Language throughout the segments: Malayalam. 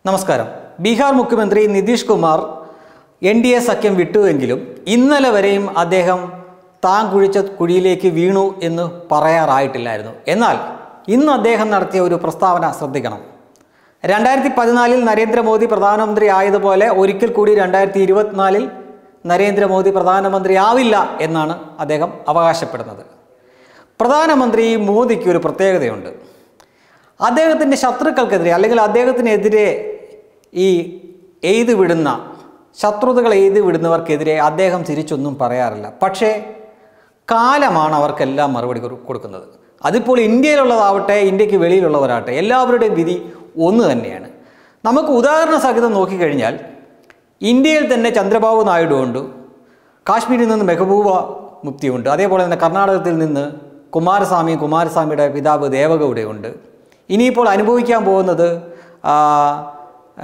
നമസ്കാരം ബീഹാർ മുഖ്യമന്ത്രി Nitish Kumar N D A സഖ്യം വിട്ടുവെങ്കിലും ഇന്നലെ വരെയും അദ്ദേഹം താൻ കുഴിച്ച കുഴിയിലേക്ക് വീണു എന്ന് പറയാറായിട്ടില്ലായിരുന്നു എന്നാൽ ഇന്ന് അദ്ദേഹം നടത്തിയ ഒരു പ്രസ്താവന ശ്രദ്ധിക്കണം രണ്ടായിരത്തി പതിനാലിൽ നരേന്ദ്രമോദി പ്രധാനമന്ത്രി ആയതുപോലെ ഒരിക്കൽ കൂടി രണ്ടായിരത്തി ഇരുപത്തിനാലിൽ നരേന്ദ്രമോദി പ്രധാനമന്ത്രി ആവില്ല എന്നാണ് അദ്ദേഹം അവകാശപ്പെടുന്നത് പ്രധാനമന്ത്രി മോദിക്ക് ഒരു പ്രത്യേകതയുണ്ട് അദ്ദേഹത്തിൻ്റെ ശത്രുക്കൾക്കെതിരെ അല്ലെങ്കിൽ അദ്ദേഹത്തിനെതിരെ ഈ എയ്ത് വിടുന്ന ശത്രുതകൾ എയ്ത് വിടുന്നവർക്കെതിരെ അദ്ദേഹം തിരിച്ചൊന്നും പറയാറില്ല പക്ഷേ കാലമാണ് അവർക്കെല്ലാം മറുപടി കൊടു- കൊടുക്കുന്നത് അതിപ്പോൾ ഇന്ത്യയിലുള്ളതാവട്ടെ ഇന്ത്യക്ക് വെളിയിലുള്ളവരാകട്ടെ എല്ലാവരുടെയും വിധി ഒന്ന് തന്നെയാണ് നമുക്ക് ഉദാഹരണ സഹിതം നോക്കിക്കഴിഞ്ഞാൽ ഇന്ത്യയിൽ തന്നെ ചന്ദ്രബാബു നായിഡു ഉണ്ട് കാശ്മീരിൽ നിന്ന് മെഹബൂബ മുഫ്തിയുണ്ട് അതേപോലെ തന്നെ കർണാടകത്തിൽ നിന്ന് കുമാരസ്വാമി കുമാരസ്വാമിയുടെ പിതാവ് ദേവഗൗഡയുണ്ട് ഇനിയിപ്പോൾ അനുഭവിക്കാൻ പോകുന്നത് ആ, ആ,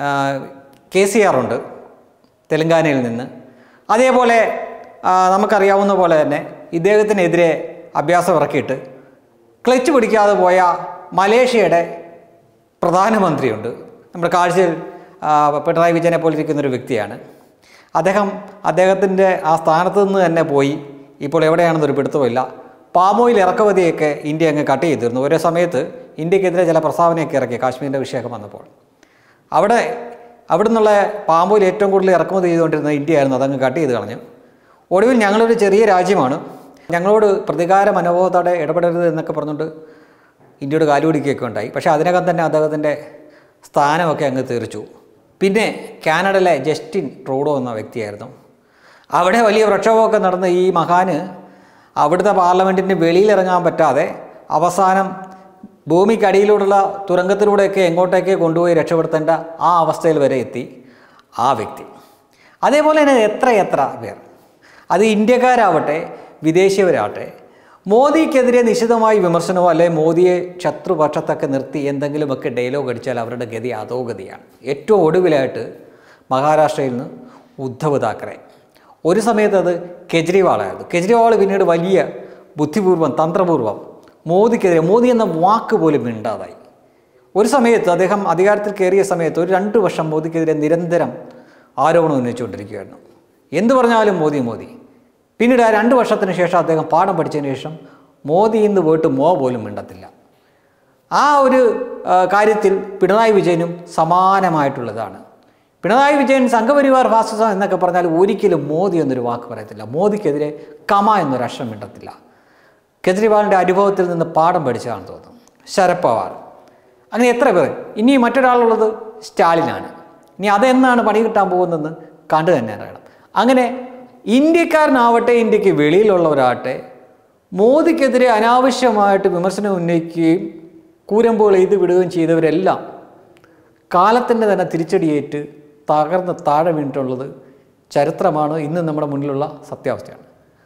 കെ സി ആർ ഉണ്ട് തെലങ്കാനയിൽ നിന്ന് അതേപോലെ ആ, നമുക്കറിയാവുന്ന പോലെ തന്നെ ഇദ്ദേഹത്തിനെതിരെ അഭ്യാസം ഇറക്കിയിട്ട് ക്ലച്ച് പിടിക്കാതെ പോയ മലേഷ്യയുടെ പ്രധാനമന്ത്രിയുണ്ട് നമ്മുടെ കാഴ്ചയിൽ ആ, പിണറായി വിജയനെ പോലെ ഇരിക്കുന്ന ഒരു വ്യക്തിയാണ് അദ്ദേഹം അദ്ദേഹത്തിൻ്റെ ആ സ്ഥാനത്ത് നിന്ന് തന്നെ പോയി ഇപ്പോൾ എവിടെയാണെന്നൊരു പിടുത്തമില്ല പാമോയിൽ ഇറക്കുമതിയൊക്കെ ഇന്ത്യ അങ്ങ് കട്ട് ചെയ്തിരുന്നു ഒരേ സമയത്ത് ഇന്ത്യക്കെതിരെ ചില പ്രസ്താവനയൊക്കെ ഇറക്കി കാശ്മീരിൻ്റെ വിഷയമൊക്കെ വന്നപ്പോൾ അവിടെ അവിടെ നിന്നുള്ള പാമ്പോയിൽ ഏറ്റവും കൂടുതൽ ഇറക്കുമതി ചെയ്തുകൊണ്ടിരുന്നത് ഇന്ത്യയായിരുന്നു അതങ്ങ് കട്ട് ചെയ്ത് കളഞ്ഞു ഒടുവിൽ ഞങ്ങളൊരു ചെറിയ രാജ്യമാണ് ഞങ്ങളോട് പ്രതികാര മനോഭാവത്തോടെ ഇടപെടരുത് എന്നൊക്കെ പറഞ്ഞുകൊണ്ട് ഇന്ത്യയോട് കാലുപിടിക്കുകയൊക്കെ ഉണ്ടായി പക്ഷേ അതിനകം തന്നെ അദ്ദേഹത്തിൻ്റെ സ്ഥാനമൊക്കെ അങ്ങ് തീർച്ചു പിന്നെ കാനഡയിലെ ജസ്റ്റിൻ ട്രൂഡോ എന്ന വ്യക്തിയായിരുന്നു അവിടെ വലിയ പ്രക്ഷോഭമൊക്കെ നടന്ന ഈ മഹാന് അവിടുത്തെ പാർലമെൻറ്റിന് വെളിയിലിറങ്ങാൻ പറ്റാതെ അവസാനം ഭൂമിക്കടിയിലൂടെയുള്ള തുരങ്കത്തിലൂടെയൊക്കെ എങ്ങോട്ടേക്ക് കൊണ്ടുപോയി രക്ഷപ്പെടുത്തേണ്ട ആ അവസ്ഥയിൽ വരെ എത്തി ആ വ്യക്തി അതേപോലെ തന്നെ എത്ര എത്ര പേർ അത് ഇന്ത്യക്കാരാവട്ടെ വിദേശീയവരാവട്ടെ മോദിക്കെതിരെ നിശിതമായി വിമർശനമോ അല്ലെങ്കിൽ മോദിയെ ശത്രുപക്ഷത്തൊക്കെ നിർത്തി എന്തെങ്കിലുമൊക്കെ ഡയലോഗ് അടിച്ചാൽ അവരുടെ ഗതി അധോഗതിയാണ് ഏറ്റവും ഒടുവിലായിട്ട് മഹാരാഷ്ട്രയിൽ നിന്ന് ഉദ്ധവ് താക്കറെ ഒരു സമയത്ത് അത് കെജ്രിവാളായിരുന്നു കെജ്രിവാൾ പിന്നീട് വലിയ ബുദ്ധിപൂർവ്വം തന്ത്രപൂർവ്വം മോദിക്കെതിരെ മോദി എന്ന വാക്ക് പോലും മിണ്ടാതായി ഒരു സമയത്ത് അദ്ദേഹം അധികാരത്തിൽ കയറിയ സമയത്ത് ഒരു രണ്ട് വർഷം മോദിക്കെതിരെ നിരന്തരം ആരോപണം ഉന്നയിച്ചുകൊണ്ടിരിക്കുകയായിരുന്നു എന്തു പറഞ്ഞാലും മോദി മോദി പിന്നീട് ആ രണ്ട് വർഷത്തിന് ശേഷം അദ്ദേഹം പാഠം പഠിച്ചതിന് ശേഷം മോദി ഇന്ന് പോയിട്ട് മോ പോലും മിണ്ടത്തില്ല ആ ഒരു ആ, കാര്യത്തിൽ പിണറായി വിജയനും സമാനമായിട്ടുള്ളതാണ് പിണറായി വിജയൻ സംഘപരിവാർ ഫാസിസം എന്നൊക്കെ പറഞ്ഞാൽ ഒരിക്കലും മോദി എന്നൊരു വാക്ക് പറയത്തില്ല മോദിക്കെതിരെ കമ എന്നൊരു അക്ഷരം മിണ്ടത്തില്ല കെജ്രിവാളിൻ്റെ അനുഭവത്തിൽ നിന്ന് പാഠം പഠിച്ചതാണെന്ന് തോന്നുന്നു ശരത് പവാർ അങ്ങനെ എത്ര പേർ ഇനി മറ്റൊരാളുള്ളത് സ്റ്റാലിനാണ് ഇനി അതെന്നാണ് പണി കിട്ടാൻ പോകുന്നതെന്ന് കണ്ടു തന്നെ അറിയണം അങ്ങനെ ഇന്ത്യക്കാരനാവട്ടെ ഇന്ത്യക്ക് വെളിയിലുള്ളവരാകട്ടെ മോദിക്കെതിരെ അനാവശ്യമായിട്ട് വിമർശനം ഉന്നയിക്കുകയും കൂരമ്പോൾ എഴുതി വിടുകയും ചെയ്തവരെല്ലാം കാലത്തിൻ്റെ തന്നെ തിരിച്ചടിയേറ്റ് തകർന്ന് താഴെ വീണിട്ടുള്ളത് ചരിത്രമാണ് ഇന്ന് നമ്മുടെ മുന്നിലുള്ള സത്യാവസ്ഥയാണ്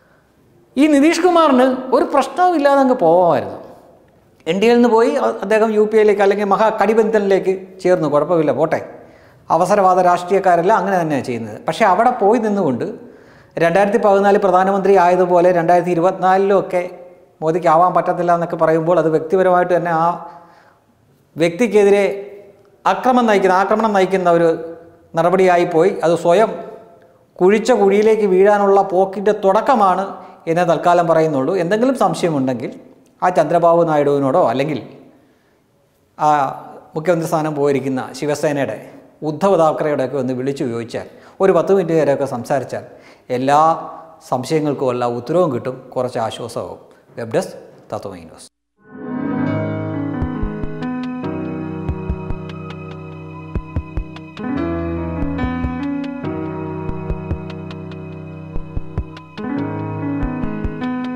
ഈ നിതീഷ് കുമാറിന് ഒരു പ്രശ്നവും ഇല്ലാതെ അങ്ങ് പോകാമായിരുന്നു എൻ ഡി എയിൽ നിന്ന് പോയി അ- അദ്ദേഹം യു പി എയിലേക്ക് അല്ലെങ്കിൽ മഹാ കടിബന്ധനിലേക്ക് ചേർന്നു കുഴപ്പമില്ല പോട്ടെ അവസരവാദ രാഷ്ട്രീയക്കാരെല്ലാം അങ്ങനെ തന്നെയാണ് ചെയ്യുന്നത് പക്ഷേ അവിടെ പോയി നിന്നുകൊണ്ട് രണ്ടായിരത്തി പതിനാല് പ്രധാനമന്ത്രി ആയതുപോലെ രണ്ടായിരത്തി ഇരുപത്തിനാലിലും ഒക്കെ മോദിക്ക് ആവാൻ പറ്റത്തില്ല എന്നൊക്കെ പറയുമ്പോൾ അത് വ്യക്തിപരമായിട്ട് തന്നെ ആ വ്യക്തിക്കെതിരെ അക്രമം നയിക്കുന്ന ആക്രമണം നയിക്കുന്ന ഒരു നടപടിയായി പോയി അത് സ്വയം കുഴിച്ച കുഴിയിലേക്ക് വീഴാനുള്ള പോക്കിൻ്റെ തുടക്കമാണ് എന്ന് തൽക്കാലം പറയുന്നുള്ളൂ എന്തെങ്കിലും സംശയമുണ്ടെങ്കിൽ ആ ചന്ദ്രബാബു നായിഡുവിനോടോ അല്ലെങ്കിൽ ആ മുഖ്യമന്ത്രി സ്ഥാനം പോയിരിക്കുന്ന ശിവസേനയുടെ ഉദ്ധവ് താക്കറെയോടൊക്കെ ഒന്ന് വിളിച്ചു ചോദിച്ചാൽ ഒരു പത്ത് മിനിറ്റ് നേരമൊക്കെ സംസാരിച്ചാൽ എല്ലാ സംശയങ്ങൾക്കും എല്ലാ ഉത്തരവും കിട്ടും കുറച്ച് ആശ്വാസമാവും വെബ് ഡെസ്ക് തത്വമൈ ന്യൂസ്